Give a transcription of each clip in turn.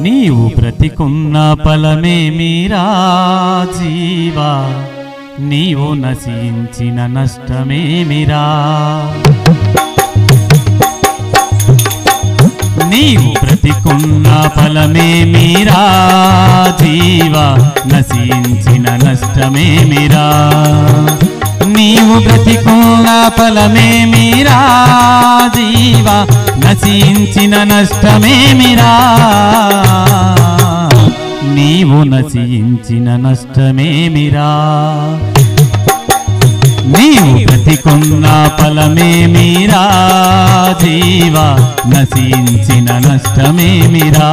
నీవు బ్రతికున్న ఫలమే మీరా జీవా నీవు నశించిన నష్టమేమిరా నీవు బ్రతికున్న ఫలమే మీరా జీవా నశించిన నష్టమేమిరా నీవు బ్రతికున్న ఫలమే మీరా జీవా నశించిన నష్టమేమిరా నీవు నశించిన నష్టమేమిరా నీవు బ్రతికున్న ఫలమే మీరా జీవా నశించిన నష్టమేమిరా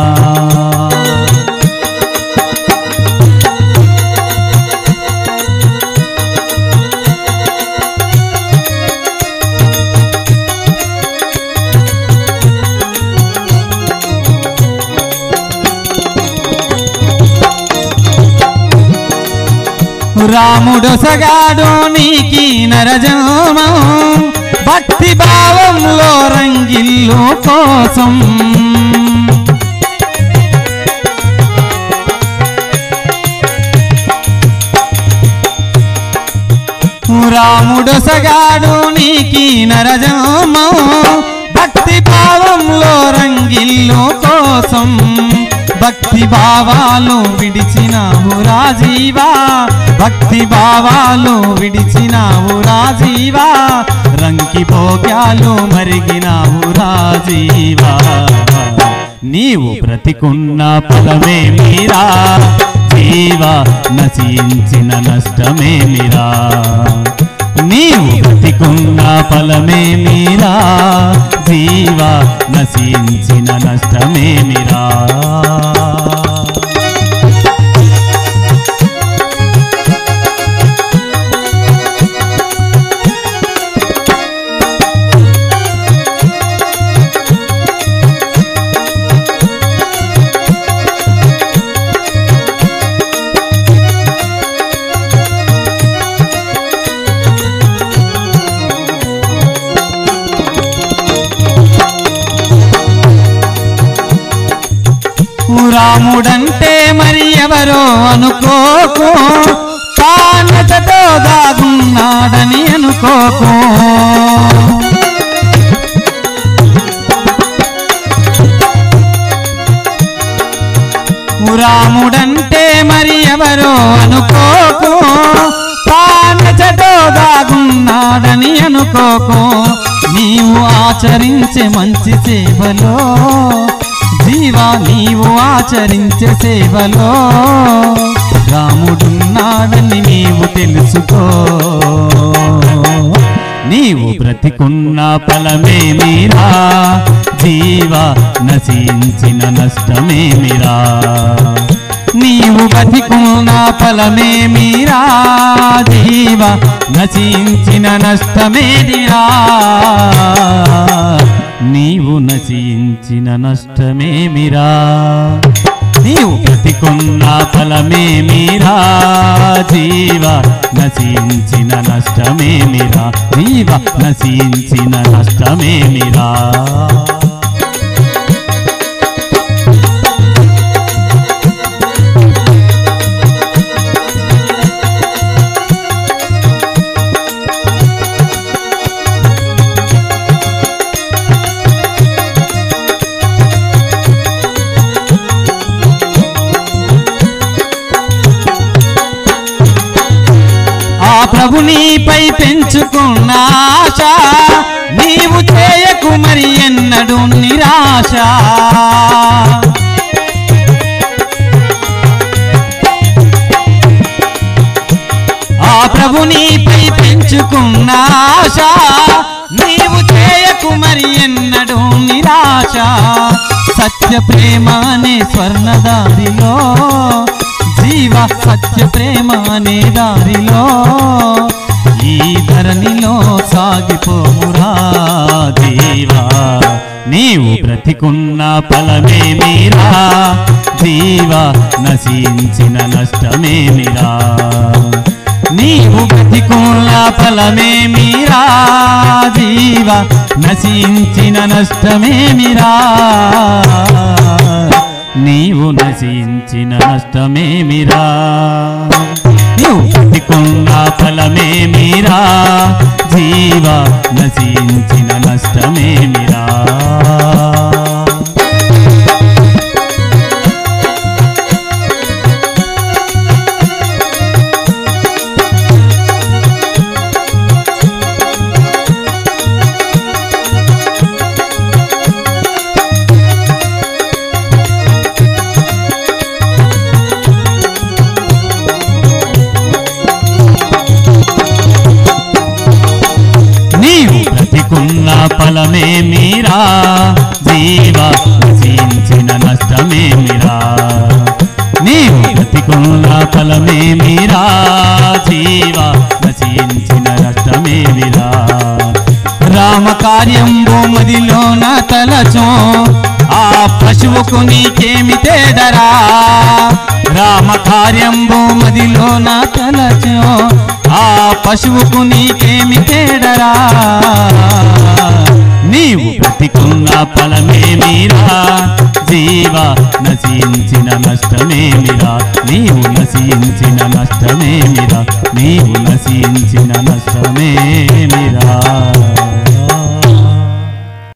రాముడు సగాడు నీకి నరజమం భక్తి భావంలో రంగిల్లు కోసం రాముడు సగాడు నీకి నరజమం భక్తి భావంలో రంగిల్లు కోసం భక్తి భావాలు విడిచినావు రాజీవా భక్తి భావాలు విడిచినావు రాజీవా రంకి భోగ్యాలు మరిగినావు రాజీవా నీవు బ్రతికున్న ఫలమే మీరా జీవా నశించిన నష్టమే మీరా నీవు బ్రతికున్న ఫలమే మీరా జీవా నశించిన నష్టమే మీరా రాముడంటే మరి ఎవరో అనుకోకు తానతతో దాగున్నాడని అనుకోకు రాముడంటే మరి ఎవరో అనుకోకు తానచటో దాగున్నాడని అనుకోకు నీవు ఆచరించే మంచి సేవలో జీవా నీవు ఆచరించే సేవలో రాముడున్నాడని నీవు తెలుసుకో నీవు బ్రతికున్న ఫలమే మీరా జీవా నశించిన నష్టమే మీరా నీవు బతికున్న ఫలమే మీరా జీవ నశించిన నష్టమేదిరా నీవు నశించిన నష్టమేమిరా నీవు బ్రతికున్న ఫలమే మీరా జీవ నశించిన నష్టమేమిరా జీవ నశించిన నష్టమేమిరా ఆ ప్రభు నీపై పెంచుకున్న ఆశ నీవు చేయకు మరి ఎన్నడు నిరాశ ఆ ప్రభు నీపై పెంచుకున్న ఆశ నీవు చేయకు మరి ఎన్నడు నిరాశ సత్య ప్రేమ అనే స్వర్ణదారిలో జీవ సత్య ప్రేమ అనే దారిలో ఈ ధరణిలో సాగిపోమురా దేవా నీవు బ్రతికున్న ఫలమే మీరా జీవ నశించిన నష్టమేమిరా నీవు బ్రతికున్న ఫలమే మీరా జీవ నశించిన నష్టమేమిరా నీవు నశించిన నష్టమేమిరా నీవు బ్రతికున్న ఫలమేమిరా జీవ నశించిన నష్టమేమిరా నీవు బ్రతికున్న ఫలమేమిరా జీవ నశించిన నష్టమేమిరా నీవు బ్రతికున్న ఫలమేమిరా జీవ నశించిన నష్టమేమిరా రామకార్యం భూమదిలోన తలచో ఆ పశువుకు నీకేమి తేడరా రామకార్యం భూమదిలోన తలచో ఆ పశువుకు నీకేమి తేడరా నీవు బ్రతికున్న ఫలమేమిరా జీవ నశించిన నష్టమేమిరా నీవు నశించిన నష్టమేమిరా నీవు నశించిన నష్టమేమిరా